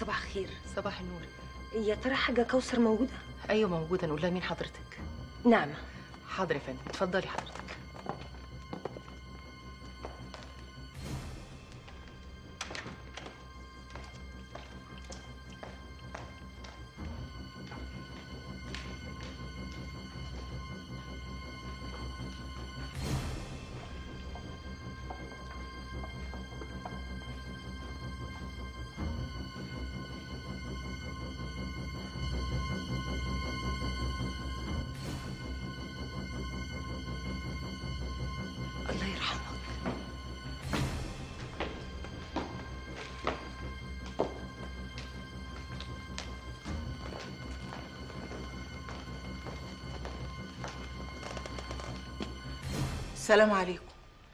صباح خير صباح النور يا ترى حاجه كوثر موجوده ايوه موجوده نقول لها مين حضرتك نعمه حاضر يا فندم اتفضلي حضرتك الله يرحمك السلام عليكم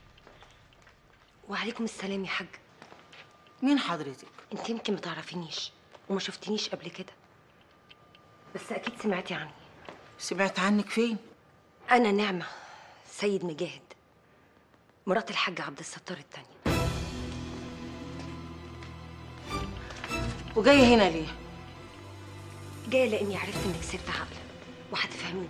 وعليكم السلام يا حاج مين حضرتك انت يمكن ما تعرفينيش وما شفتنيش قبل كده بس اكيد سمعتي عني سمعت عنك فين انا نعمه سيد مجاهد مرات الحاج عبد الستار التانية وجايه هنا ليه جايه لاني عرفت انك ست عقل وهتفهميني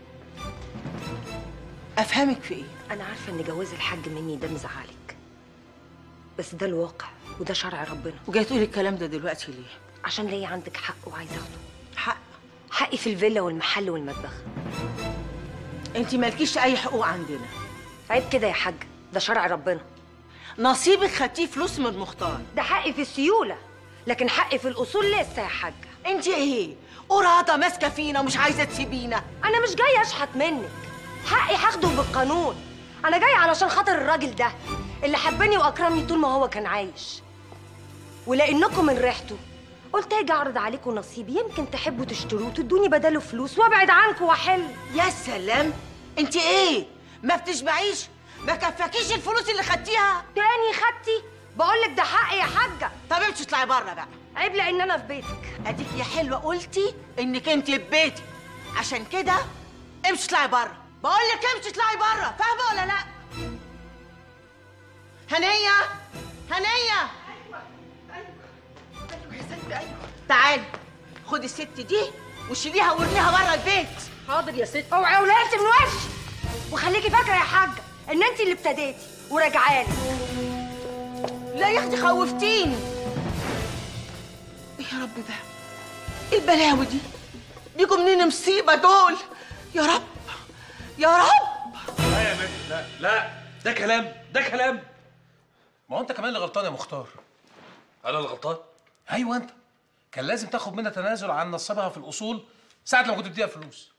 افهمك في ايه انا عارفه ان جواز الحاج مني ده مزعلك بس ده الواقع وده شرع ربنا وجايه تقولي الكلام ده دلوقتي ليه عشان ليا عندك حق وعايزه اخده حق حقي في الفيلا والمحل والمطبخ انت مالكيش اي حقوق عندنا عيب كده يا حاج ده شرع ربنا نصيبك خدتيه فلوس من مختار ده حقي في السيوله لكن حقي في الاصول لسه يا حاجه انت ايه قراطه ماسكه فينا ومش عايزه تسيبينا انا مش جايه اشحت منك حقي هاخده بالقانون انا جايه علشان خاطر الراجل ده اللي حبني واكرمني طول ما هو كان عايش ولانكم من ريحته قلت اجي اعرض عليكم نصيبي يمكن تحبوا تشتروه وتدوني بداله فلوس وابعد عنكم واحل يا سلام انت ايه ما بتشبعيش ما كفاكيش الفلوس اللي خدتيها تاني خدتي بقول لك ده حقي يا حاجه طب امشي اطلعي بره بقى عيب لان انا في بيتك اديك يا حلوه قلتي انك انت في بيتي عشان كده امشي اطلعي بره بقول لك امشي اطلعي بره فاهمه ولا لا هنيه هنيه تعالي خدي الست دي وشيليها وارميها بره البيت حاضر يا ست اوعي ولادتي من وشي وخليكي فاكره يا حاجه ان انت اللي ابتديتي وراجعالي لا يا اختي خوفتيني ايه يا رب ده ايه البلاوي دي بيجوا منين مصيبه دول يا رب يا رب لا يا مجد لا لا ده كلام ده كلام ما هو انت كمان اللي غلطان يا مختار انا اللي غلطان ايوه انت كان لازم تاخد منها تنازل عن نصيبها في الاصول ساعه لما كنت بتديها فلوس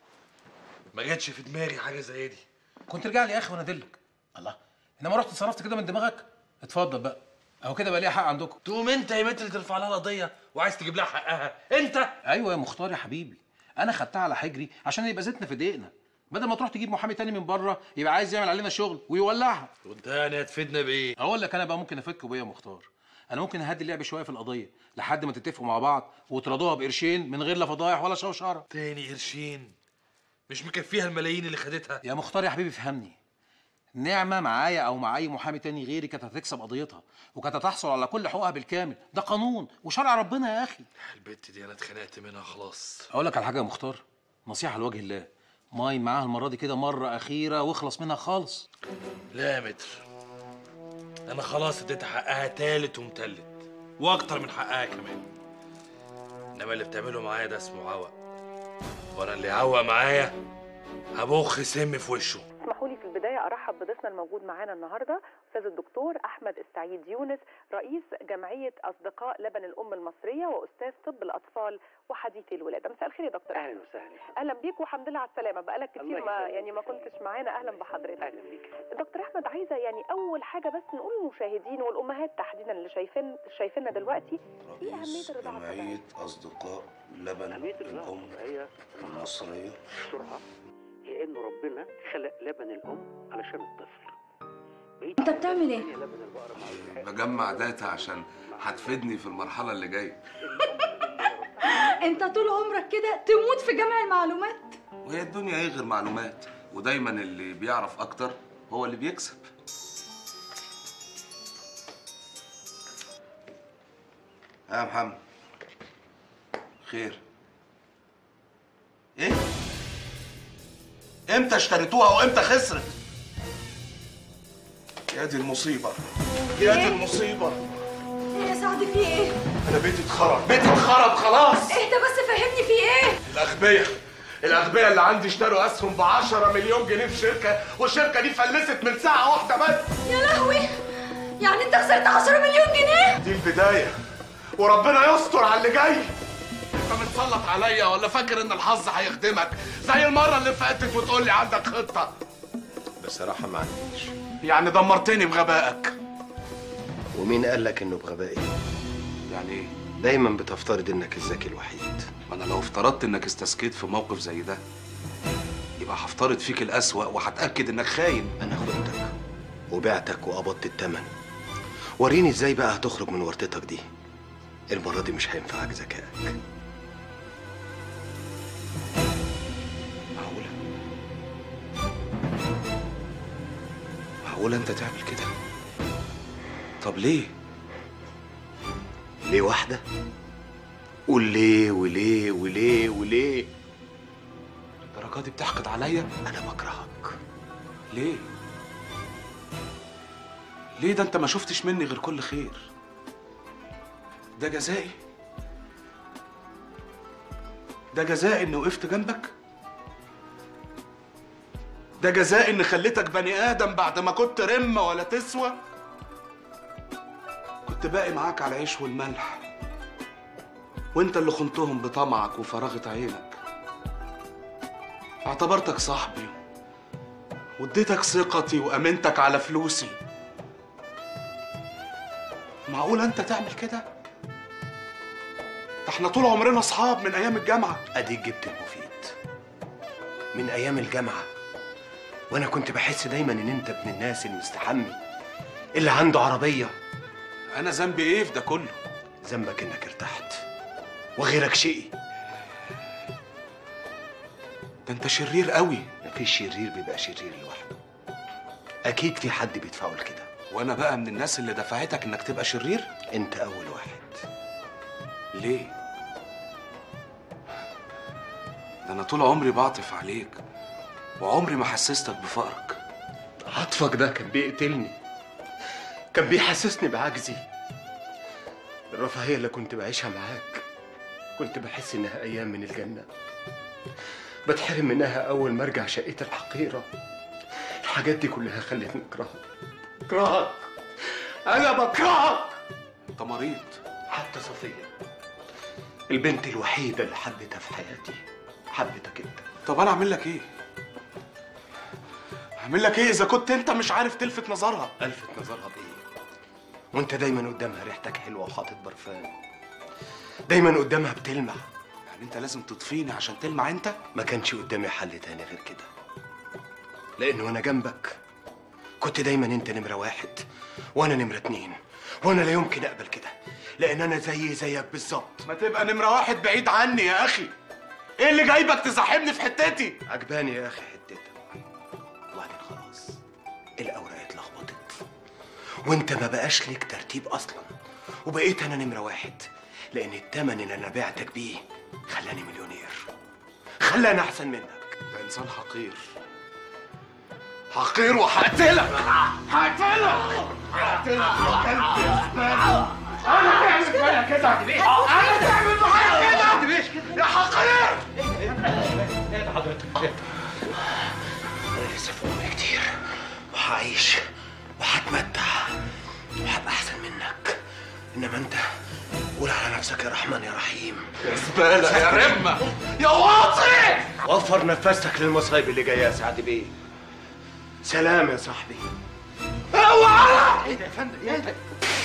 ما جاتش في دماغي حاجه زي دي كنت ارجع لي يا اخي وانا ادلك الله انما رحت اتصرفت كده من دماغك اتفضل بقى اهو كده بقى ليها حق عندكم تقوم انت يا متر ترفع لها قضيه وعايز تجيب لها حقها انت ايوه يا مختار يا حبيبي انا خدتها على حجري عشان يبقى زيتنا في دقيقنا بدل ما تروح تجيب محامي تاني من بره يبقى عايز يعمل علينا شغل ويولعها وانت يعني هتفيدنا بايه اقول لك انا بقى ممكن افكه بايه يا مختار انا ممكن اهدي اللعب شويه في القضيه لحد ما تتفقوا مع بعض وتراضوها بقرشين من غير لا فضايح ولا شوشره تاني قرشين مش مكفيها الملايين اللي خدتها يا مختار يا حبيبي فهمني نعمة معايا أو مع أي محامي تاني غيري كانت هتكسب قضيتها وكانت هتحصل على كل حقوقها بالكامل ده قانون وشرع ربنا يا أخي البت دي انا اتخنقت منها خلاص أقول لك على حاجة يا مختار نصيحة لوجه الله ماي معاها المرة دي كده مرة أخيرة واخلص منها خالص لا يا متر انا خلاص اديتها حقها تالت ومتلت واكتر من حقها كمان انما اللي بتعمله معايا ده اسمه عوق وانا اللي عوق معايا هبخ سم في وشه اسمحوا لي في البداية أرحب بضيفنا الموجود معانا النهاردة أستاذ الدكتور أحمد السعيد يونس رئيس جمعية أصدقاء لبن الأم المصرية وأستاذ طب الأطفال وحديثي الولادة مساء الخير يا دكتور اهلا وسهلا أهلا بيك والحمد لله على السلامة بقالك كتير الله ما يسلمك. يعني ما كنتش معانا أهلا بحضرتك اهلا بيك دكتور أحمد عايزة يعني أول حاجة بس نقول للمشاهدين والأمهات تحديدا اللي شايفين شايفيننا دلوقتي إيه أهمية رئيس الرضاعة الطبيعية؟ جمعية أصدقاء لبن أهمية الرضاعة الأم الطبيعية المصرية بسرعة هي إنه ربنا خلق لبن الأم علشان الطفل أنت بتعمل إيه؟ لبن البقرة مع الحق. بجمع داتا عشان هتفيدني في المرحلة اللي جاية انت طول عمرك كده تموت في جمع المعلومات وهي الدنيا ايه غير معلومات ودايما اللي بيعرف أكتر هو اللي بيكسب يا محمد خير ايه امتى اشتريتوها وامتى خسرت يا دي المصيبه يا دي المصيبه ايه يا سعد في ايه؟ انا بيتي اتخرب بيتي اتخرب خلاص اهدى بس فهمني في ايه؟ الاغبياء الاغبياء اللي عندي اشتروا اسهم ب 10 مليون جنيه في شركه والشركه دي فلست من ساعه واحده بس يا لهوي يعني انت خسرت 10 مليون جنيه؟ دي البدايه وربنا يستر على اللي جاي انت متسلط عليا ولا فاكر ان الحظ هيخدمك زي المره اللي فاتت وتقول لي عندك خطه بصراحة ما عنديش يعني دمرتني بغبائك ومين قال لك انه بغبائي؟ يعني ايه دايما بتفترض انك الذكي الوحيد ما انا لو افترضت انك استسكيت في موقف زي ده يبقى هفترض فيك الاسوأ وهتاكد انك خاين انا خنتك وبعتك وقبضت التمن وريني ازاي بقى هتخرج من ورطتك دي المرة دي مش هينفعك ذكائك معقوله معقوله انت تعمل كده طب ليه ليه واحدة؟ قول ليه وليه وليه وليه الدرجات دي بتحقد عليا انا بكرهك ليه ليه ده انت ما شفتش مني غير كل خير ده جزائي ده جزائي اني وقفت جنبك ده جزائي اني خليتك بني ادم بعد ما كنت رمه ولا تسوى كنت باقي معاك على العيش والملح وانت اللي خنتهم بطمعك وفراغة عينك اعتبرتك صاحبي واديتك ثقتي وامنتك على فلوسي معقول انت تعمل كده ده احنا طول عمرنا اصحاب من ايام الجامعه اديك جبت المفيد من ايام الجامعة وانا كنت بحس دايما ان انت ابن الناس المستحمي اللي عنده عربية انا ذنبي ايه في ده كله ذنبك انك ارتحت وغيرك شقي ده انت شرير قوي مفيش شرير بيبقى شرير لوحده اكيد في حد بيدفعه لكده وانا بقى من الناس اللي دفعتك انك تبقى شرير انت اول واحد ليه ده انا طول عمري بعطف عليك وعمري ما حسستك بفقرك عطفك ده كان بيقتلني كان بيحسسني بعجزي الرفاهية اللي كنت بعيشها معاك كنت بحس إنها أيام من الجنة بتحرم منها أول ما أرجع شقتي الحقيرة الحاجات دي كلها خلتني أكرهك أكرهك أنا بكرهك انت مريض حتى صفية البنت الوحيدة اللي حبيتها في حياتي حبيتك أنت طب انا اعمل لك ايه اعمل لك ايه اذا كنت انت مش عارف تلفت نظرها ألفت نظرها بإيه؟ وأنت دايما قدامها ريحتك حلوة وحاطط برفان دايما قدامها بتلمع يعني انت لازم تطفيني عشان تلمع انت ما كانش قدامي حل تاني غير كده لأن وأنا جنبك كنت دايما أنت نمرة واحد وأنا نمرة اتنين وأنا لا يمكن أقبل كده لأن أنا زي زيك بالظبط ما تبقى نمرة واحد بعيد عني يا أخي إيه اللي جايبك تزاحمني في حتتي؟ عجباني يا أخي حتتك وبعدين خلاص الأوراق اتلخبطت وأنت ما بقاش ليك ترتيب أصلا وبقيت أنا نمرة واحد لأن التمن اللي أنا بعتك بيه خلاني مليونير خلاني أحسن منك ده إنسان حقير حقير وهقتلك هقتلك هقتلك يا كلب يا زبالة أنا تعمل فيا كده أنا تعمل معايا كده يا حقير أنا لسه في عمري كتير وهعيش وهتمتع وهبقى أحسن منك إنما أنت قول على نفسك يا رحمن يا رحيم يا زبالة يا رمة يا واطي وفر نفسك للمصايب اللي جايه يا سعد بيه سلام يا صاحبي اوعى ايه ده يا فندم ايه ده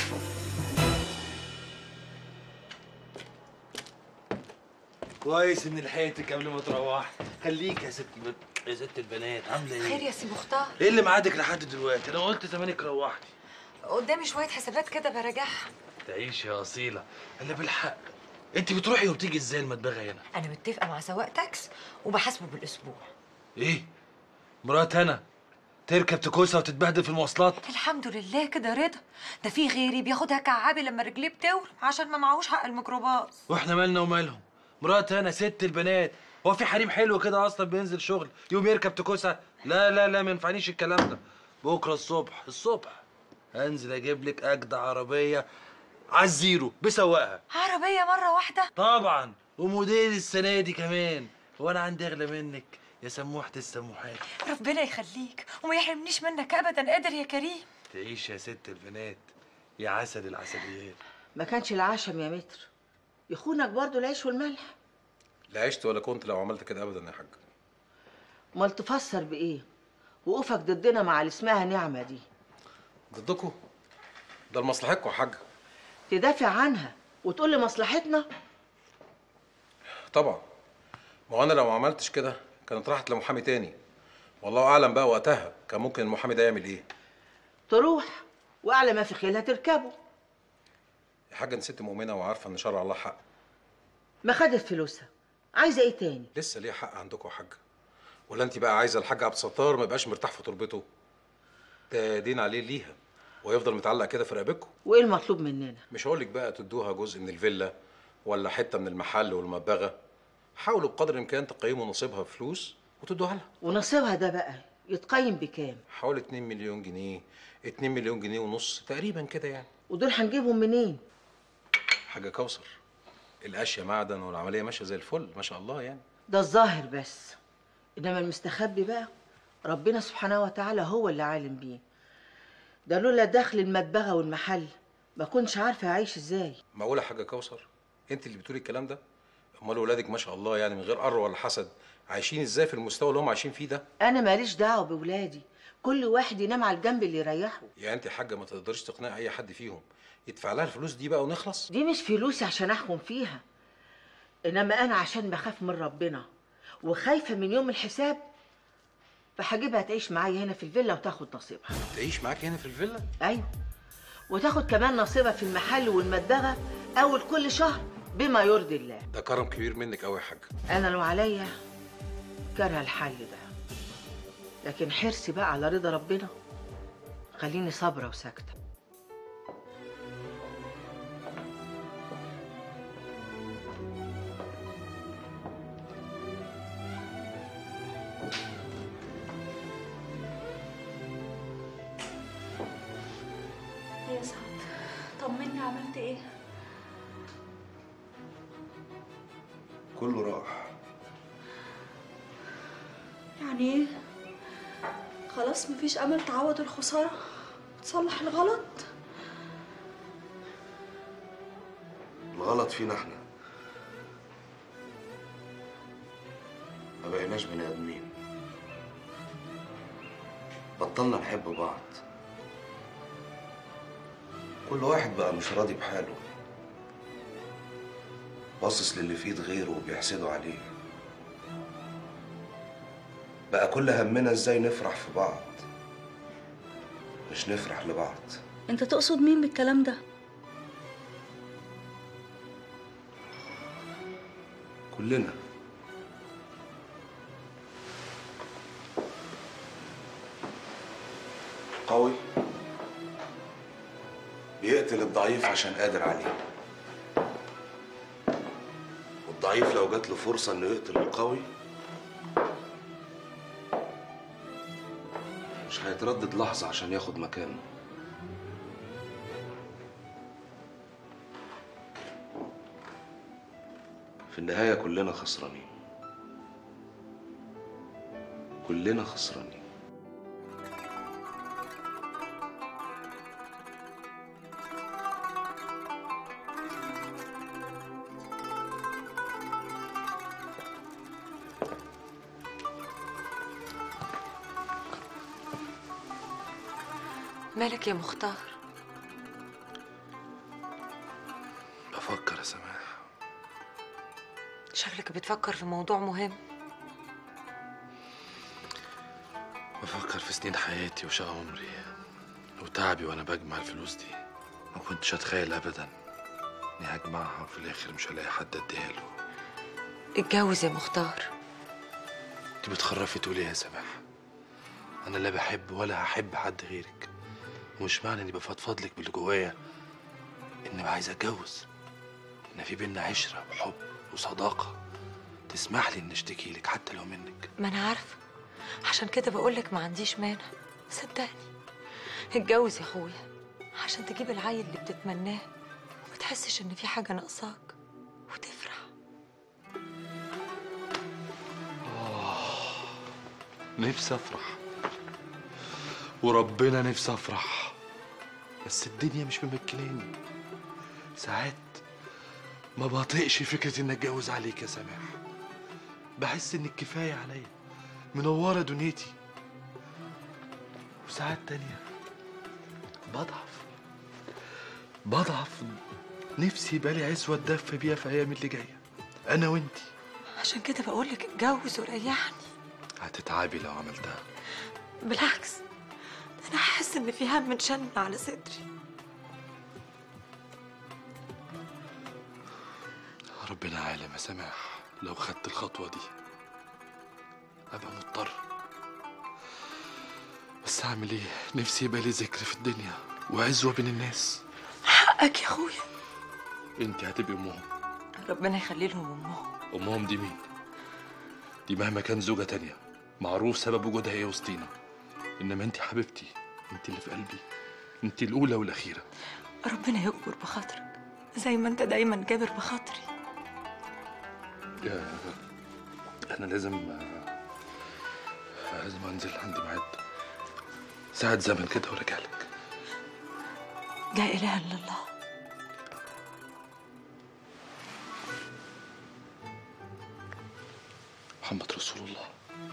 كويس اني لحقتك قبل ما تروح خليك يا ست يا ست البنات عامله ايه؟ خير يا سي مختار ايه اللي معادك لحد دلوقتي؟ انا قلت زمانك روحتي قدامي شويه حسابات كده براجعها تعيش يا اصيله الا بالحق انت بتروحي وبتيجي ازاي المدبغه هنا؟ انا متفقه مع سواق تاكس وبحاسبه بالاسبوع ايه؟ مرات انا تركب تكوسه وتتبهدل في المواصلات الحمد لله كده رضا ده في غيري بياخدها كعابي لما رجليه بتورم عشان ما معهوش حق الميكروباص واحنا مالنا ومالهم مراتي انا ست البنات هو في حريم حلو كده اصلا بينزل شغل يوم يركب تكوسه لا لا لا ما ينفعنيش الكلام ده بكره الصبح الصبح هنزل اجيب لك اجدع عربيه على الزيرو بسواقها عربية مرة واحدة طبعا وموديل السنه دي كمان هو انا عندي اغلى منك يا سموحه السموحات ربنا يخليك وما يحرمنيش منك ابدا قادر يا كريم تعيش يا ست البنات يا عسل العسليات ما كانش العشم يا متر يخونك برضو العيش والملح لا عشت ولا كنت لو عملت كده ابدا يا حاج امال تفسر بايه وقوفك ضدنا مع اللي اسمها نعمه دي ضدكم ده لمصلحتكم يا حاج تدافع عنها وتقول لي مصلحتنا طبعا ما هو انا لو ما عملتش كده كانت راحت لمحامي تاني والله اعلم بقى وقتها كان ممكن المحامي ده يعمل ايه تروح واعلى ما في خيلها تركبه يا حاجه انت ست مؤمنه وعارفه ان شرع الله حق ما خدت فلوسها عايزه ايه تاني لسه ليه حق عندكم يا حاج ولا انت بقى عايزه الحاج عبد الستار ما يبقاش مرتاح في تربته ده دين عليه ليها ويفضل متعلق كده في رقبتكم وايه المطلوب مننا مش هقول لك بقى تدوها جزء من الفيلا ولا حته من المحل والمبغه حاولوا بقدر الامكان تقيموا نصيبها بفلوس وتدوها لها ونصيبها ده بقى يتقيم بكام حوالي 2 مليون جنيه 2 مليون جنيه ونص تقريبا كده يعني ودول هنجيبهم منين حاجه كوثر الاشياء معدن والعمليه ماشيه زي الفل ما شاء الله يعني ده الظاهر بس انما المستخبي بقى ربنا سبحانه وتعالى هو اللي عالم بيه ده لولا دخل المدبغه والمحل ما كنتش عارفه اعيش ازاي معقوله حاجه كوثر انت اللي بتقولي الكلام ده امال ولادك ما شاء الله يعني من غير قر ولا حسد عايشين ازاي في المستوى اللي هم عايشين فيه ده انا ماليش دعوه بولادي كل واحد ينام على الجنب اللي يريحه يعني انت يا حاجه ما تقدريش تقنعي اي حد فيهم يدفع لها الفلوس دي بقى ونخلص دي مش فلوسي عشان احكم فيها انما انا عشان بخاف من ربنا وخايفه من يوم الحساب فهجيبها تعيش معايا هنا في الفيلا وتاخد نصيبها تعيش معاك هنا في الفيلا ايوه وتاخد كمان نصيبها في المحل والمدبغه اول كل شهر بما يرضي الله ده كرم كبير منك قوي يا حاج انا لو عليا كره الحل ده لكن حرصي بقى على رضا ربنا خليني صابره وساكته يا سعد طمني عملت ايه كله راح يعني ايه خلاص مفيش امل تعوض الخساره تصلح الغلط الغلط فينا احنا ما بقيناش بني ادمين بطلنا نحب بعض كل واحد بقى مش راضي بحاله باصص للي في ايد غيره وبيحسده عليه بقى كل همنا ازاي نفرح في بعض مش نفرح لبعض انت تقصد مين بالكلام ده كلنا قوي بيقتل الضعيف عشان قادر عليه والضعيف لو جات له فرصة انه يقتل القوي مش هيتردد لحظة عشان ياخد مكانه في النهاية كلنا خسرانين كلنا خسرانين مالك يا مختار بفكر يا سماح شكلك بتفكر في موضوع مهم بفكر في سنين حياتي وشقى عمري وتعبي وانا بجمع الفلوس دي ما كنتش اتخيل ابدا اني هجمعها وفي الاخر مش هلاقي حد اديها له اتجوز يا مختار انت بتخرفي تقولي إيه يا سماح انا لا بحب ولا هحب حد غيرك ومش معنى اني بفضفض لك باللي جوايا اني عايز اتجوز ان في بينا عشره وحب وصداقه تسمح لي اني اشتكي لك حتى لو منك ما انا عارفه عشان كده بقولك ما عنديش مانع صدقني اتجوز يا اخويا عشان تجيب العيل اللي بتتمناه وما تحسش ان في حاجه ناقصاك وتفرح نفسي افرح وربنا نفسي افرح بس الدنيا مش ممكناني ساعات ما بطيقش فكرة اني اتجوز عليك يا سماح بحس انك كفاية عليا منورة دنيتي وساعات تانية بضعف بضعف نفسي بالي عزوة اتدفى بيها في ايام اللي جاية انا وانتي عشان كده بقولك اتجوز وريحني هتتعبي لو عملتها بالعكس انا هحس ان في هم شن على صدري ربنا عالم يا سماح لو خدت الخطوة دي أبقى مضطر بس أعمل إيه؟ نفسي يبقى لي ذكر في الدنيا وعزوة بين الناس حقك يا اخويا أنت هتبقي أمهم ربنا يخلي لهم امهم أمهم دي مين؟ دي مهما كان زوجة تانية معروف سبب وجودها إيه وسطينا إنما أنت حبيبتي أنت اللي في قلبي أنت الأولى والأخيرة ربنا يكبر بخاطرك زي ما انت دايما جابر بخاطري يا أنا لازم لازم أنزل عندي ميعاد ساعة زمن كده وراجع لك لا اله الا الله محمد رسول الله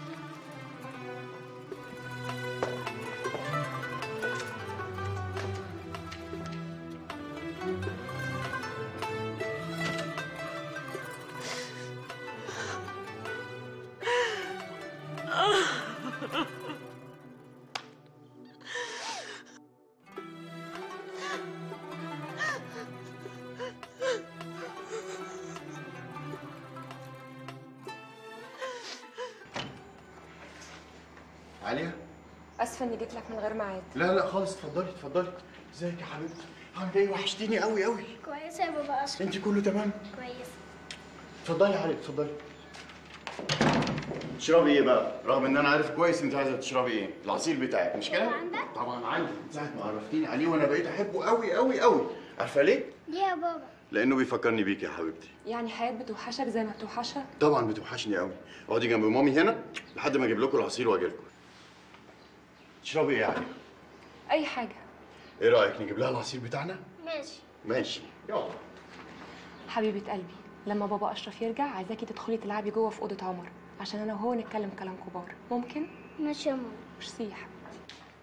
عليا اسفه اني جيت لك من غير ميعاد لا لا خالص اتفضلي اتفضلي ازيك يا حبيبتي عامله ايه وحشتيني قوي قوي كويسة يا بابا أشرف انت كله تمام كويسة اتفضلي يا علي اتفضلي تشربي ايه بقى رغم ان انا عارف كويس انت عايزه تشربي ايه العصير بتاعك مش كده عندك؟ طبعا عندي من ساعه ما عرفتيني عليه وانا بقيت احبه قوي قوي قوي عارفه ليه ليه يا بابا لانه بيفكرني بيك يا حبيبتي يعني حياه بتوحشك زي ما بتوحشها طبعا بتوحشني قوي اقعدي جنب مامي هنا لحد ما اجيب لكم العصير واجي لكم تشربي ايه يا علي اي حاجه ايه رايك نجيب لها العصير بتاعنا ماشي ماشي يلا حبيبه قلبي لما بابا اشرف يرجع عايزاكي تدخلي تلعبي جوه في اوضه عمر عشان انا وهو نتكلم كلام كبار ممكن ماشي يا ماما ميرسي يا حبيبتي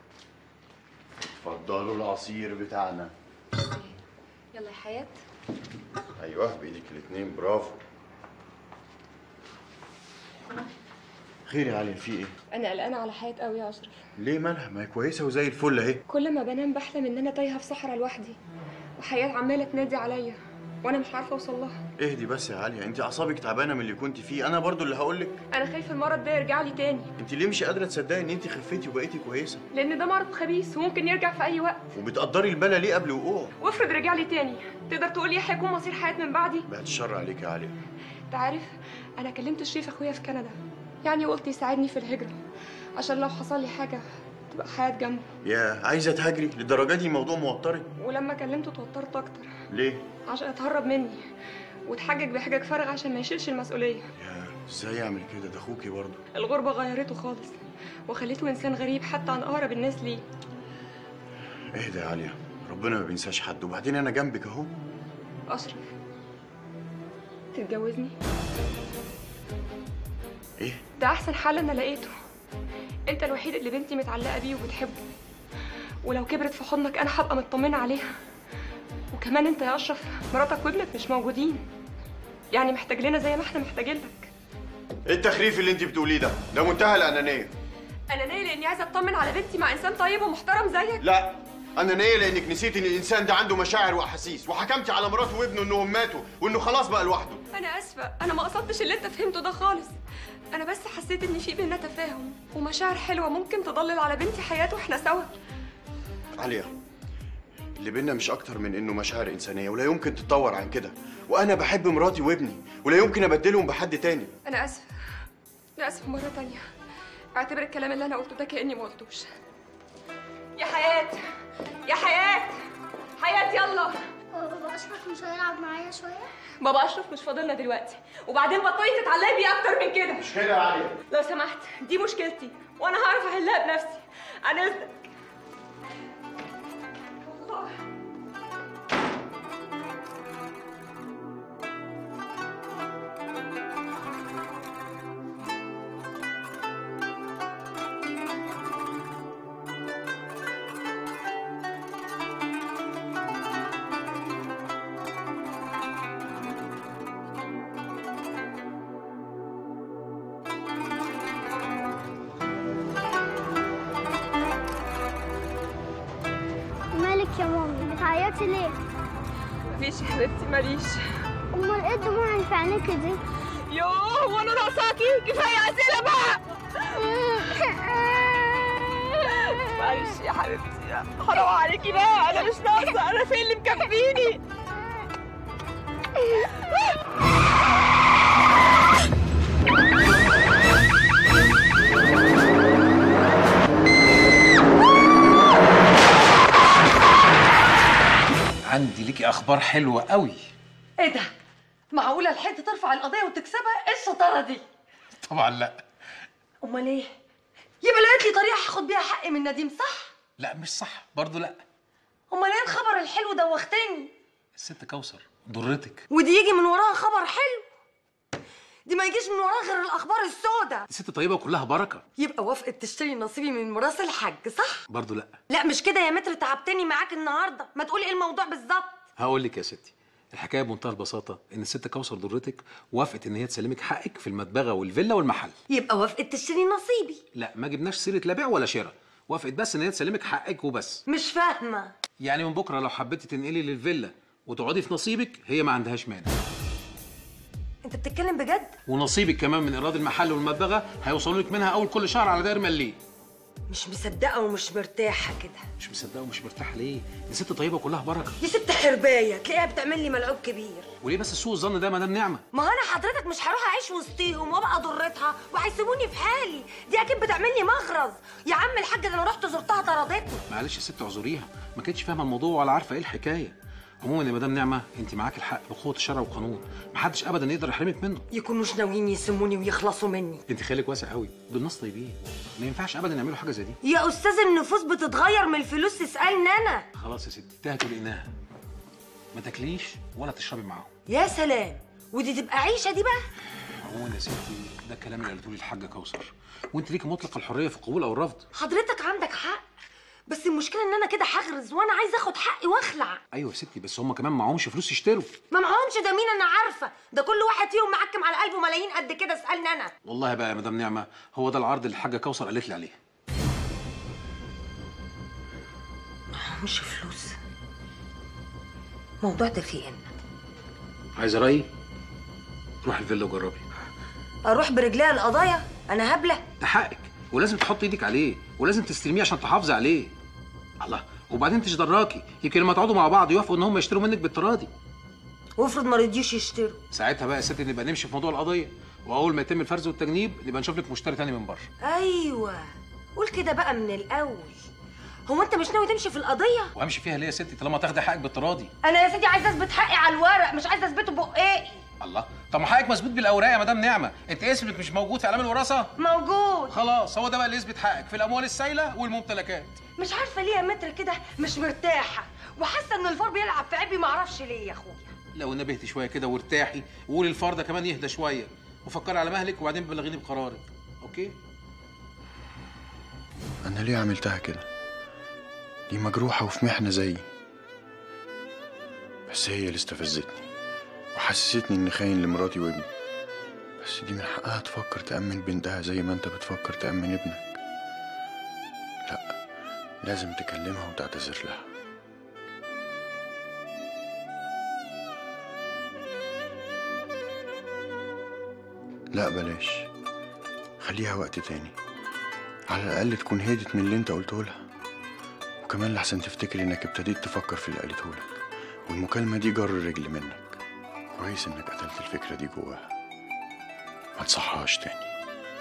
اتفضلوا العصير بتاعنا يلا يا حياه ايوه بايدك الاثنين برافو خير يا علي في ايه انا قلقانه على حياه قوي يا اشرف ليه مالها ما هي كويسه وزي الفل اهي كل ما بنام بحلم ان انا تايهه في صحراء لوحدي وحياه عماله تنادي عليا وانا مش عارفه اوصل لها اهدي بس يا عليا انت اعصابك تعبانه من اللي كنت فيه انا برضو اللي هقول لك انا خايفه المرض ده يرجع لي تاني انت ليه مش قادره تصدقي ان انت خفيتي وبقيتي كويسه لان ده مرض خبيث وممكن يرجع في اي وقت وبتقدري البلا ليه قبل وقوعه وافرض رجع لي تاني تقدر تقول لي هيكون مصير حياه من بعدي بعد الشر عليك يا عليا انت عارف انا كلمت شريف اخويا في كندا يعني قلت يساعدني في الهجره عشان لو حصل لي حاجه تبقى حياه جنبه يا عايزه تهاجري للدرجه دي الموضوع موترك ولما كلمته اتوترت اكتر ليه عشان اتهرب مني وتحجج بحجج فارغه عشان ما يشيلش المسؤوليه يا ازاي يعمل كده ده اخوكي برضه الغربه غيرته خالص وخليته انسان غريب حتى عن اقرب الناس ليه اهدى يا عليا ربنا ما بينساش حد وبعدين انا جنبك اهو اشرف تتجوزني ايه ده احسن حل انا لقيته انت الوحيد اللي بنتي متعلقه بيه وبتحبه ولو كبرت في حضنك انا هبقى مطمنه عليها وكمان انت يا اشرف مراتك وابنك مش موجودين يعني محتاج لنا زي ما احنا محتاجين لك ايه التخريف اللي انت بتقوليه ده ده منتهى الانانيه انا نايل لاني عايزه اطمن على بنتي مع انسان طيب ومحترم زيك لا انانيه لانك نسيت ان الانسان ده عنده مشاعر واحاسيس وحكمتي على مراته وابنه انهم ماتوا وانه خلاص بقى لوحده انا اسفه انا ما قصدتش اللي انت فهمته ده خالص انا بس حسيت ان في بينا تفاهم ومشاعر حلوه ممكن تضلل على بنتي حياته واحنا سوا عليا اللي بينا مش اكتر من انه مشاعر انسانيه ولا يمكن تتطور عن كده وانا بحب مراتي وابني ولا يمكن ابدلهم بحد تاني انا اسفه انا اسفه مره تانية اعتبر الكلام اللي انا قلته ده كاني ما قلتوش يا حياه يا حياه حياه يلا هو بابا اشرف مش هيلعب معايا شويه بابا اشرف مش فاضلنا دلوقتي وبعدين بطلي تتعلقي بيه اكتر من كده مش كده يا عليا لو سمحت دي مشكلتي وانا هعرف احلها بنفسي عن اذنك الله. مالك يا مامي بتعيطي ليه مفيش يا حبيبتي ماليش امال ايه الدموع اللي في عينيكي دي يوه وانا ناقصاكي كفايه اسئله بقى معلش يا حبيبتي حرام عليكي بقى انا مش ناقصه انا فين اللي مكفيني عندي ليكي اخبار حلوه قوي ايه ده معقوله الحته ترفع القضيه وتكسبها ايه الشطاره دي طبعا لا امال ايه يبقى لقيت لي طريقه هاخد بيها حقي من نديم صح لا مش صح برضو لا امال ايه الخبر الحلو دوختني الست كوثر ضرتك ودي يجي من وراها خبر حلو دي ما يجيش من وراها غير الاخبار السوداء دي ست طيبه وكلها بركه يبقى وافقت تشتري نصيبي من ميراث الحاج صح برضو لا لا مش كده يا متر تعبتني معاك النهارده ما تقولي ايه الموضوع بالظبط هقول لك يا ستي الحكايه بمنتهى البساطه ان الست كوثر ضرتك وافقت ان هي تسلمك حقك في المدبغه والفيلا والمحل يبقى وافقت تشتري نصيبي لا ما جبناش سيره لا بيع ولا شراء وافقت بس ان هي تسلمك حقك وبس مش فاهمه يعني من بكره لو حبيتي تنقلي للفيلا وتقعدي في نصيبك هي ما عندهاش مانع انت بتتكلم بجد ونصيبك كمان من ايراد المحل والمدبغه هيوصلوا لك منها اول كل شهر على داير مليم مش مصدقه ومش مرتاحه كده مش مصدقه ومش مرتاحه ليه دي ست طيبه وكلها بركه دي ست حربايه تلاقيها بتعمل لي ملعوب كبير وليه بس سوء الظن ده مدام نعمه ما هو انا حضرتك مش هروح اعيش وسطيهم وابقى ضرتها وهيسيبوني في حالي دي اكيد بتعمل لي مغرز يا عم الحاجه ده انا رحت زرتها طردتني معلش يا ست اعذريها ما كانتش فاهمه الموضوع ولا عارفه ايه الحكايه عموما يا مدام نعمه انت معاك الحق بقوه الشرع والقانون محدش ابدا يقدر يحرمك منه يكونوش ناويين يسموني ويخلصوا مني انت خيالك واسع قوي دول ناس طيبين ما ينفعش ابدا يعملوا حاجه زي دي يا استاذ النفوس بتتغير من الفلوس تسالني انا خلاص يا ستي انتهت لقيناها ما تاكليش ولا تشربي معاهم يا سلام ودي تبقى عيشه دي بقى عموما يا ستي ده الكلام اللي قالته لي الحاجه كوثر وانت ليكي مطلق الحريه في القبول او الرفض حضرتك عندك حق بس المشكله ان انا كده هغرز وانا عايزه اخد حقي واخلع ايوه يا ستي بس هم كمان معهمش فلوس يشتروا ما معهمش ده مين انا عارفه ده كل واحد فيهم معكم على قلبه ملايين قد كده اسالني انا والله بقى يا مدام نعمه هو ده العرض اللي الحاجه كوثر قالت لي عليه معهمش فلوس الموضوع ده فيه ان عايزه رايي روح الفيلا وجربي اروح برجليها القضايا انا هبله ده حقك ولازم تحط ايدك عليه ولازم تستلميه عشان تحافظي عليه الله وبعدين انت دراكي يمكن لما تقعدوا مع بعض يوافقوا ان هم يشتروا منك بالتراضي وافرض ما رضيوش يشتروا ساعتها بقى يا ستي نبقى نمشي في موضوع القضيه واول ما يتم الفرز والتجنيب نبقى نشوف لك مشتري تاني من بره ايوه قول كده بقى من الاول هو انت مش ناوي تمشي في القضيه وامشي فيها ليه يا ستي طالما تاخدي حقك بالتراضي انا يا سيدي عايزه اثبت حقي على الورق مش عايزه اثبته بقائي الله طب ما حقك مثبوت بالاوراق يا مدام نعمه انت اسمك مش موجود في اعلام الوراثه موجود خلاص هو ده بقى اللي يثبت حقك في الاموال السائله والممتلكات مش عارفه ليه يا متر كده مش مرتاحه وحاسه ان الفار بيلعب في عيبي معرفش ليه يا اخويا لو نبهتي شويه كده وارتاحي وقولي الفار ده كمان يهدى شويه وفكري على مهلك وبعدين بلغيني بقرارك اوكي انا ليه عملتها كده دي مجروحه وفي محنه زيي بس هي اللي استفزتني وحسستني اني خاين لمراتي وابني بس دي من حقها تفكر تأمن بنتها زي ما انت بتفكر تأمن ابنك لا لازم تكلمها وتعتذر لها لا بلاش خليها وقت تاني على الأقل تكون هدت من اللي انت قلته لها وكمان لحسن تفتكر انك ابتديت تفكر في اللي قالته لك والمكالمة دي جر رجل منك كويس انك قتلت الفكرة دي جواها ما تصحاش تاني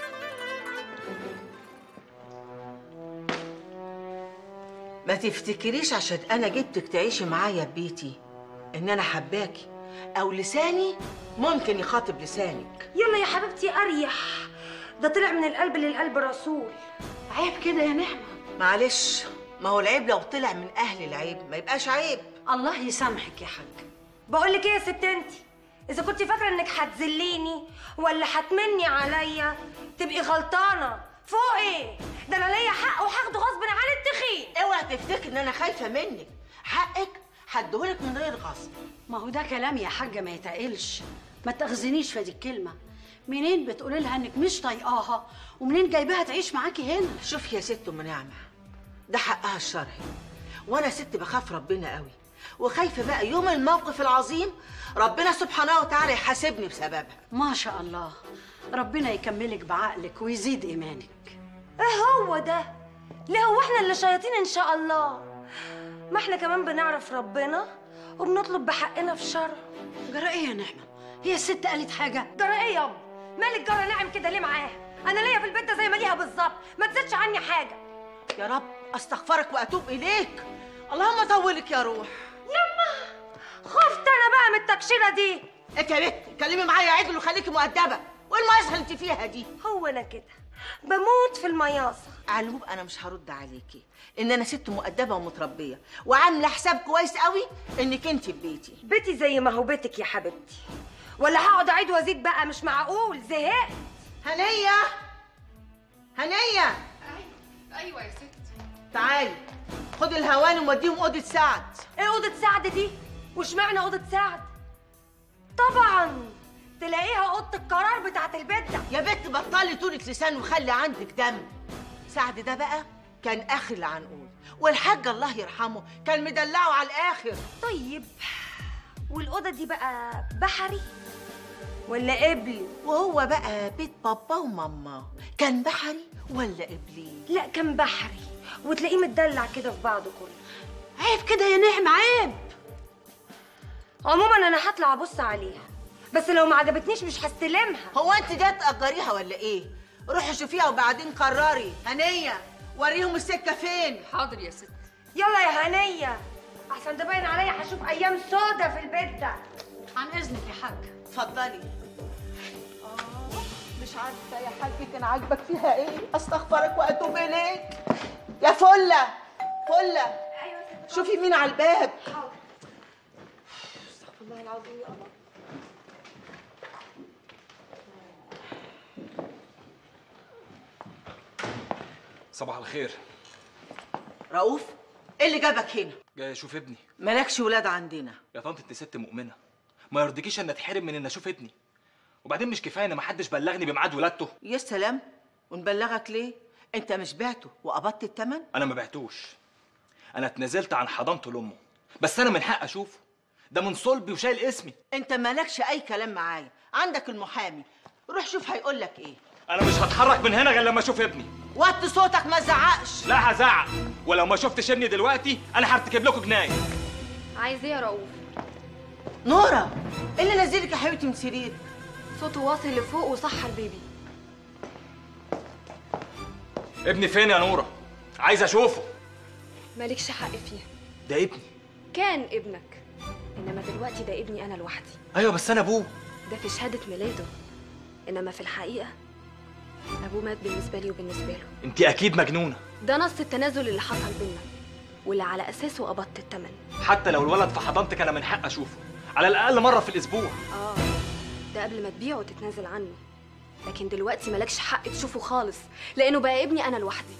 ما تفتكريش عشان انا جبتك تعيشي معايا في بيتي ان انا حباكي او لساني ممكن يخاطب لسانك يلا يا حبيبتي اريح ده طلع من القلب للقلب رسول عيب كده يا نعمة معلش ما هو العيب لو طلع من اهل العيب ما يبقاش عيب الله يسامحك يا حاج بقول لك ايه يا ست انت اذا كنت فاكره انك هتذليني ولا هتمني عليا تبقي غلطانه فوق ايه ده انا ليا حق وهاخده غصب عن التخين اوعى تفتكر ان انا خايفه منك حقك هديهولك من غير غصب ما هو ده كلام يا حاجة ما يتقلش ما تاخذنيش في دي الكلمة منين بتقولي لها انك مش طايقاها ومنين جايباها تعيش معاكي هنا شوفي يا ست ام نعمه ده حقها الشرعي وانا ست بخاف ربنا قوي وخايفه بقى يوم الموقف العظيم ربنا سبحانه وتعالى يحاسبني بسببها ما شاء الله ربنا يكملك بعقلك ويزيد ايمانك ايه هو ده ليه هو احنا اللي شياطين ان شاء الله ما احنا كمان بنعرف ربنا وبنطلب بحقنا في شرع جرى ايه يا نعمه هي الست قالت حاجه جرى ايه يابا مالك جرى ناعم كده ليه معاها انا ليا في البيت ده زي ما ليها بالظبط ما تزيدش عني حاجه يا رب استغفرك واتوب اليك اللهم طولك يا روح يما خفت انا بقى من التكشيره دي انت يا بنت اتكلمي معايا عدل وخليكي مؤدبه وايه المقايسه اللي انت فيها دي هو انا كده بموت في المياصه على العموم انا مش هرد عليكي ان انا ست مؤدبه ومتربيه وعامله حساب كويس قوي انك انت في بيتي بيتي زي ما هو بيتك يا حبيبتي ولا هقعد اعيد وازيد بقى مش معقول زهقت هنيه هنيه ايوه يا ستي تعالي خدي الهوان ووديهم اوضه سعد ايه اوضه سعد دي واشمعنى اوضه سعد طبعا تلاقيها اوضه القرار بتاعت البيت ده يا بنت بطلي طولة لسان وخلي عندك دم سعد ده بقى كان اخر العنقود والحاج الله يرحمه كان مدلعه على الاخر طيب والاوضه دي بقى بحري ولا قبلي وهو بقى بيت بابا وماما كان بحري ولا قبلي لا كان بحري وتلاقيه متدلع كده في بعضه كله عيب كده يا نعم عيب عموما انا هطلع ابص عليها بس لو ما عجبتنيش مش هستلمها هو انت جايه تاجريها ولا ايه روحي شوفيها وبعدين قرري هنيه وريهم السكه فين حاضر يا ست يلا يا هنيه احسن ده باين عليا هشوف ايام سودا في البيت ده عن اذنك يا حاج اتفضلي مش عارفه يا حاج كان عاجبك فيها ايه استغفرك واتوب اليك يا فله فله شوفي مين على الباب استغفر الله العظيم يا الله صباح الخير رؤوف ايه اللي جابك هنا جاي اشوف ابني مالكش ولاد عندنا يا طنط انت ست مؤمنه ما يرضيكيش ان اتحرم من ان اشوف ابني وبعدين مش كفايه ان ما حدش بلغني بميعاد ولادته يا سلام ونبلغك ليه انت مش بعته وقبضت الثمن انا ما بعتوش انا اتنازلت عن حضانته لامه بس انا من حق اشوفه ده من صلبي وشايل اسمي انت مالكش اي كلام معايا عندك المحامي روح شوف هيقول لك ايه انا مش هتحرك من هنا غير لما اشوف ابني وطي صوتك ما تزعقش لا هزعق ولو ما شفتش ابني دلوقتي انا هرتكب لكم جنايه عايز ايه يا رؤوف نورة ايه اللي نزلك يا حبيبتي من سريرك صوته واصل لفوق وصح البيبي ابني فين يا نوره عايز اشوفه مالكش حق فيه ده ابني كان ابنك انما دلوقتي ده ابني انا لوحدي ايوه بس انا ابوه ده في شهاده ميلاده انما في الحقيقه ابوه مات بالنسبه لي وبالنسبه له انت اكيد مجنونه ده نص التنازل اللي حصل بينا واللي على اساسه قبضت الثمن حتى لو الولد في حضانتك انا من حق اشوفه على الاقل مره في الاسبوع اه ده قبل ما تبيعه وتتنازل عنه لكن دلوقتي مالكش حق تشوفه خالص لانه بقى ابني انا لوحدي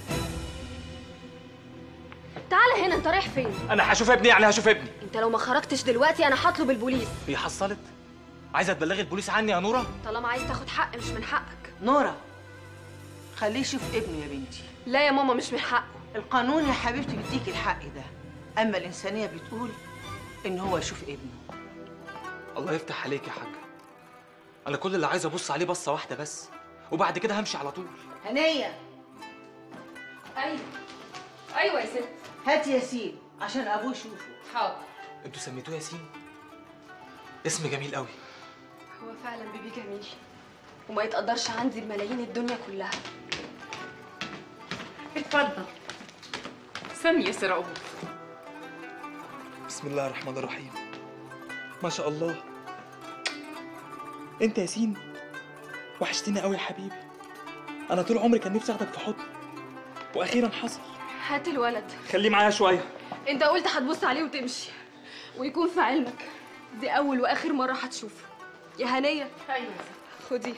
تعال هنا انت رايح فين انا هشوف ابني يعني هشوف ابني انت لو ما خرجتش دلوقتي انا هطلب البوليس هي حصلت عايزه تبلغي البوليس عني يا نوره طالما عايز تاخد حق مش من حقك نورة خليه يشوف ابنه يا بنتي لا يا ماما مش من حقه القانون يا حبيبتي بيديك الحق ده اما الانسانيه بتقول ان هو يشوف ابنه الله يفتح عليك يا حاجه انا كل اللي عايز ابص عليه بصه واحده بس وبعد كده همشي على طول هنيه ايوه ايوه يا ست هات ياسين عشان ابوه يشوفه حاضر انتوا سميتوه ياسين اسم جميل قوي هو فعلا بيبي جميل وما يتقدرش عندي بملايين الدنيا كلها اتفضل سمي يا سر ابوك بسم الله الرحمن الرحيم ما شاء الله انت ياسين وحشتني قوي يا حبيبي انا طول عمري كان نفسي اخدك في حضني واخيرا حصل هات الولد خليه معايا شويه انت قلت هتبص عليه وتمشي ويكون في علمك دي اول واخر مره هتشوفه يا هنيه ايوه خدي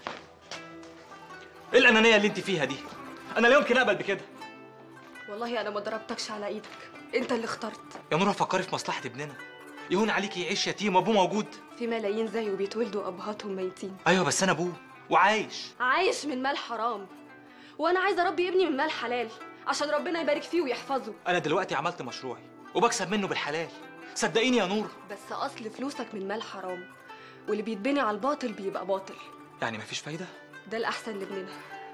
ايه الانانيه اللي انت فيها دي انا لا يمكن اقبل بكده والله انا ما ضربتكش على ايدك انت اللي اخترت يا نورة فكري في مصلحه ابننا يهون عليكي يعيش يتيم وابوه موجود في ملايين زيه بيتولدوا ابهاتهم ميتين ايوه بس انا ابوه وعايش عايش من مال حرام وانا عايزه اربي ابني من مال حلال عشان ربنا يبارك فيه ويحفظه انا دلوقتي عملت مشروعي وبكسب منه بالحلال صدقيني يا نور بس اصل فلوسك من مال حرام واللي بيتبني على الباطل بيبقى باطل يعني مفيش فايده ده الاحسن لابننا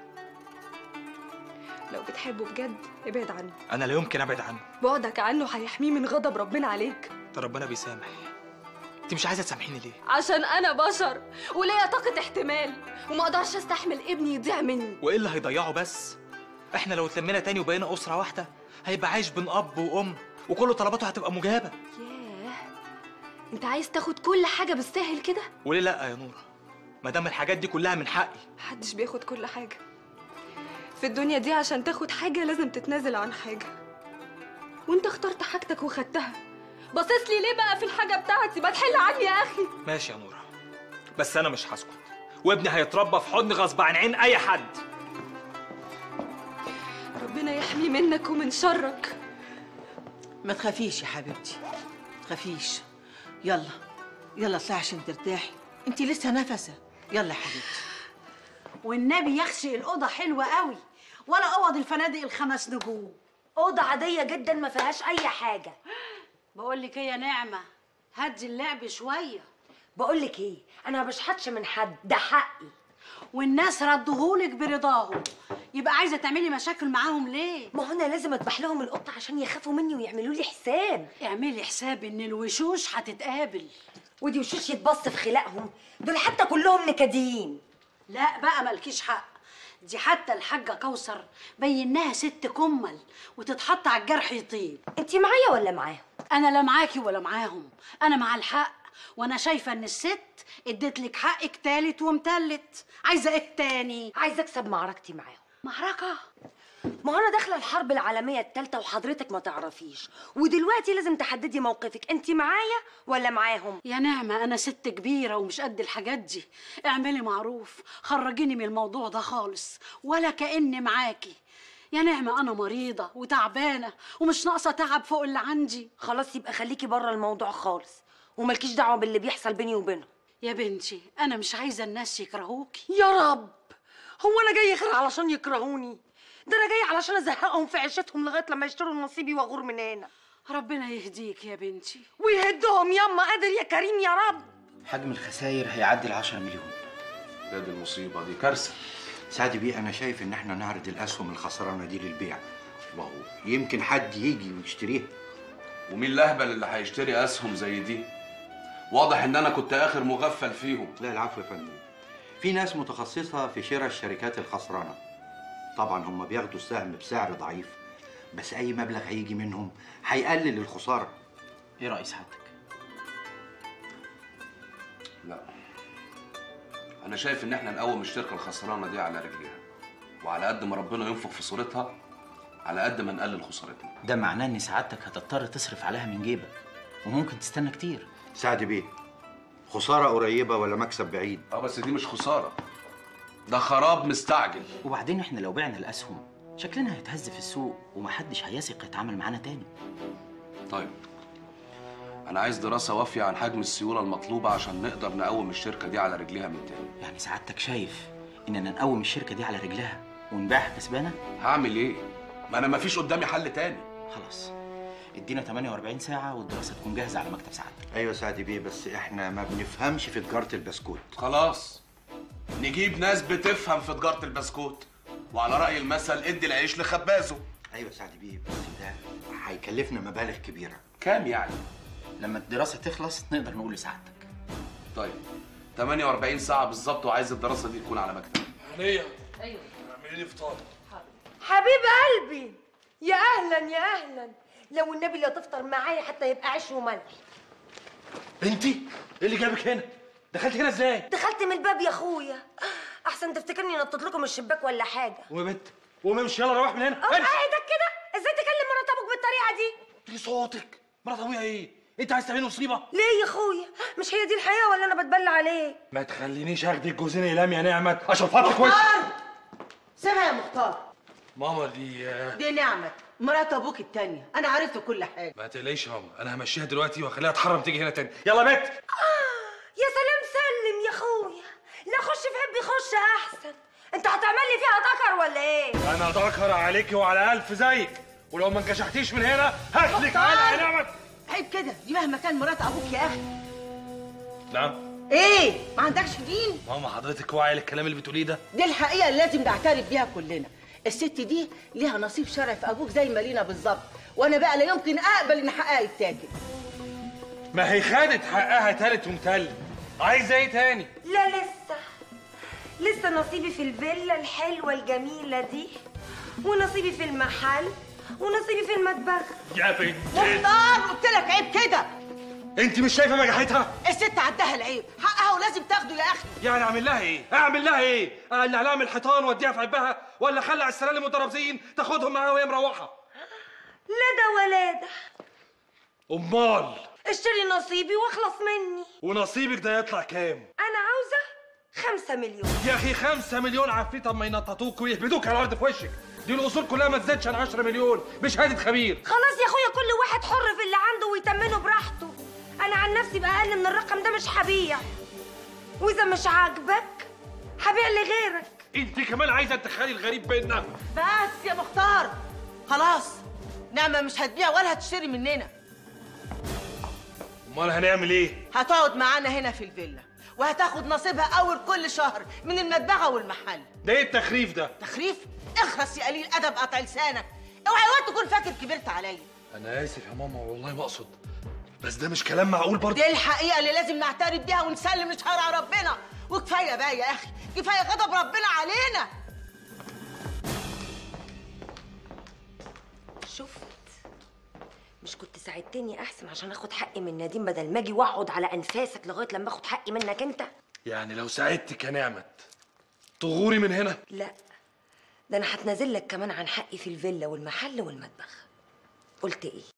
لو بتحبه بجد ابعد عنه انا لا يمكن ابعد عنه بعدك عنه هيحميه من غضب ربنا عليك ده ربنا بيسامح انت مش عايزه تسامحيني ليه عشان انا بشر وليا طاقه احتمال وما اقدرش استحمل ابني يضيع مني وايه اللي هيضيعه بس احنا لو اتلمينا تاني وبقينا اسره واحده هيبقى عايش بين اب وام وكل طلباته هتبقى مجابه ياه انت عايز تاخد كل حاجه بالسهل كده وليه لا يا نوره ما دام الحاجات دي كلها من حقي محدش بياخد كل حاجه في الدنيا دي عشان تاخد حاجه لازم تتنازل عن حاجه وانت اخترت حاجتك وخدتها باصص لي ليه بقى في الحاجه بتاعتي ما تحل عني يا اخي ماشي يا نوره بس انا مش هسكت وابني هيتربى في حضن غصب عن عين اي حد ربنا يحمي منك ومن شرك ما تخافيش يا حبيبتي ما تخافيش يلا يلا اطلعي عشان ترتاحي انت لسه نفسه يلا يا حبيبتي والنبي يخشي الأوضة حلوة قوي ولا أوض الفنادق الخمس نجوم أوضة عادية جدا ما فيهاش أي حاجة بقول لك ايه يا نعمة هدي اللعب شوية بقول لك ايه أنا ما بشحتش من حد ده حقي والناس ردهولك برضاهم يبقى عايزة تعملي مشاكل معاهم ليه؟ ما هو أنا لازم أذبح لهم القطة عشان يخافوا مني ويعملوا لي حساب اعملي حساب إن الوشوش هتتقابل ودي وشوش يتبص في خلقهم دول حتى كلهم نكديين لا بقى مالكيش حق دي حتى الحاجة كوثر بيناها ست كمل وتتحط على الجرح يطيب انت معايا ولا معاهم انا لا معاكي ولا معاهم انا مع الحق وانا شايفه ان الست اديت لك حقك تالت ومتلت عايزه ايه تاني عايزه اكسب معركتي معاهم معركه ما هو انا داخله الحرب العالميه الثالثه وحضرتك ما تعرفيش ودلوقتي لازم تحددي موقفك انت معايا ولا معاهم يا نعمة أنا ست كبيرة ومش قد الحاجات دي اعملي معروف خرجيني من الموضوع ده خالص ولا كأني معاكي يا نعمة أنا مريضة وتعبانة ومش ناقصة تعب فوق اللي عندي خلاص يبقى خليكي بره الموضوع خالص وملكيش دعوه باللي بيحصل بيني وبينهم يا بنتي أنا مش عايزة الناس يكرهوكي يا رب هو انا جاي خير علشان يكرهوني ده انا جاي علشان ازهقهم في عيشتهم لغايه لما يشتروا نصيبي واغور من هنا ربنا يهديك يا بنتي ويهدهم ياما قادر يا كريم يا رب حجم الخسائر هيعدي ال 10 مليون لا دي المصيبه دي كارثه سعد بيه انا شايف ان احنا نعرض الاسهم الخسرانه دي للبيع وهو يمكن حد يجي ويشتريها ومين الاهبل اللي هيشتري اسهم زي دي واضح ان انا كنت اخر مغفل فيهم لا العفو يا فندم في ناس متخصصه في شراء الشركات الخسرانه طبعا هم بياخدوا السهم بسعر ضعيف بس اي مبلغ هيجي منهم هيقلل الخساره ايه راي سعادتك لا انا شايف ان احنا نقوم الشركه الخسرانه دي على رجليها وعلى قد ما ربنا ينفخ في صورتها على قد ما نقلل خسارتنا ده معناه ان سعادتك هتضطر تصرف عليها من جيبك وممكن تستنى كتير سعد بيه خساره قريبه ولا مكسب بعيد اه بس دي مش خساره ده خراب مستعجل وبعدين احنا لو بعنا الاسهم شكلنا هيتهز في السوق ومحدش هيثق يتعامل معانا تاني طيب انا عايز دراسه وافيه عن حجم السيوله المطلوبه عشان نقدر نقوم الشركه دي على رجليها من تاني يعني سعادتك شايف اننا نقوم الشركه دي على رجلها ونبيعها كسبانه هعمل ايه ما انا مفيش قدامي حل تاني خلاص ادينا 48 ساعه والدراسه تكون جاهزه على مكتب سعادتك ايوه سعد بيه بس احنا ما بنفهمش في تجاره البسكوت خلاص نجيب ناس بتفهم في تجاره البسكوت وعلى راي المثل ادي العيش لخبازه ايوه سعد بيه بس ده هيكلفنا مبالغ كبيره كام يعني لما الدراسه تخلص نقدر نقول لسعادتك طيب 48 ساعه بالظبط وعايز الدراسه دي تكون على مكتب هنيه ايوه اعملي لي فطار حبيب قلبي يا اهلا يا اهلا لو النبي لا تفطر معايا حتى يبقى عيش وملح انت ايه اللي جابك هنا دخلت هنا ازاي دخلت من الباب يا اخويا احسن تفتكرني نطيت لكم من الشباك ولا حاجه قومي يا بنت قومي امشي يلا روح من هنا اه امشي ايدك كده ازاي تكلم مرات ابوك بالطريقه دي ليه صوتك مرات ابويا ايه انت عايز تعملي مصيبه ليه يا اخويا مش هي دي الحقيقه ولا انا بتبلى عليه ما تخلينيش اخدك جوزين اقلام يا نعمت اشرفها لك وش سيبها يا مختار ماما دي آه، دي نعمة مرات ابوك التانية انا عرفت كل حاجة ما تقلقيش يا ماما انا همشيها دلوقتي واخليها تحرم تيجي هنا تاني يلا بيت يا سلام سلم يا اخويا لا خش في حب يخش احسن انت هتعمل لي فيها ذكر ولا ايه انا ذكر عليكي وعلى الف زيك ولو ما انكشحتيش من هنا هاكلك على يا نعمت عيب كده دي مهما كان مرات ابوك يا اخي نعم ايه ما عندكش دين ماما حضرتك واعيه للكلام اللي بتقوليه ده دي الحقيقة اللي لازم نعترف بيها كلنا الست دي ليها نصيب شرعي في ابوك زي ما لينا بالظبط وانا بقى لا يمكن اقبل ان حقها يتاكل ما هي خدت حقها تالت ومتلت عايزه ايه تاني لا لسه لسه نصيبي في الفيلا الحلوه الجميله دي ونصيبي في المحل ونصيبي في المطبخ يا بنت مختار قلت لك عيب كده انت مش شايفه نجاحتها الست عدها العيب حقها ولازم تاخده يا اخي يعني اعمل لها ايه اعمل لها ايه اقلع لها من الحيطان واديها في عبها ولا اخلع السلالم والدرابزين تاخدهم معاها وهي مروحه لا ده ولا ده امال اشتري نصيبي واخلص مني ونصيبك ده يطلع كام انا عاوزه خمسة مليون يا اخي خمسة مليون عفريت اما ينططوك ويهبدوك على الارض في وشك دي الاصول كلها ما تزيدش عن 10 مليون بشهاده خبير خلاص يا اخويا كل واحد حر في اللي عنده ويتمنه براحته انا عن نفسي باقل من الرقم ده مش هبيع واذا مش عاجبك هبيع لغيرك انت كمان عايزه تدخلي الغريب بيننا بس يا مختار خلاص نعمة مش هتبيع ولا هتشتري مننا امال هنعمل ايه هتقعد معانا هنا في الفيلا وهتاخد نصيبها اول كل شهر من المدبغة والمحل ده ايه التخريف ده تخريف اخرس يا قليل ادب قطع لسانك اوعى وقت تكون فاكر كبرت عليا انا اسف يا ماما والله ما اقصد بس ده مش كلام معقول برضه دي الحقيقة اللي لازم نعترف بيها ونسلم لشرع ربنا وكفاية بقى يا أخي كفاية غضب ربنا علينا شفت مش كنت ساعدتني احسن عشان اخد حقي من نديم بدل ما اجي واقعد على انفاسك لغايه لما اخد حقي منك انت يعني لو ساعدتك يا نعمت تغوري من هنا لا ده انا هتنازل لك كمان عن حقي في الفيلا والمحل والمطبخ قلت ايه